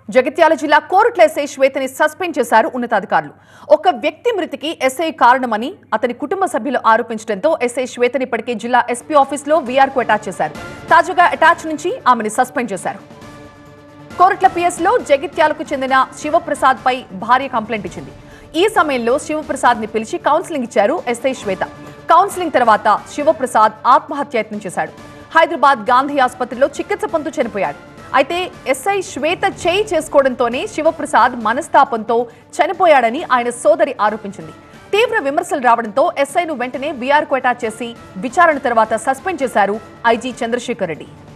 జగిత్యాల జిల్లా Korutla SI శ్వేతని suspend చేశారు ఉన్నతాధికారులు ఒక వ్యక్తి మృతికి ఎస్ఐ కారణమని అతని కుటుంబ సభ్యులు ఆరోపించడంతో ఎస్ఐ శ్వేతని ఇప్పటికే జిల్లా ఎస్పీ ఆఫీస్లో వీఆర్కు అటాచ్ చేశారు తాజాగా అటాచ్ నుంచి ఆమెను సస్పెండ్ చేశారు కోరుట్ల పిఎస్ లో జగిత్యాలకు చెందిన శివప్రసాద్ పై భార్య కంప్లైంట్ ఇచ్చింది ఈ సమయంలో శివప్రసాద్ ని పిలిచి కౌన్సిలింగ్ ఇచ్చారు ఎస్ఐ శ్వేత కౌన్సిలింగ్ తర్వాత శివప్రసాద్ ఆత్మహత్యయత్నం చేశాడు హైదరాబాద్ గాంధీ ఆసుపత్రిలో చికిత్స పొందుతూ చనిపోయాడు అయితే ఎస్ఐ శ్వేత చేయి చేసుకోవడంతోనే శివప్రసాద్ మనస్తాపంతో చనిపోయాడని ఆయన సోదరి ఆరోపించింది తీవ్ర విమర్శలు రావడంతో ఎస్ఐను వెంటనే బీఆర్కు అటాచ్ చేసి విచారణ తర్వాత సస్పెండ్ చేశారు ఐజీ చంద్రశేఖర్ రెడ్డి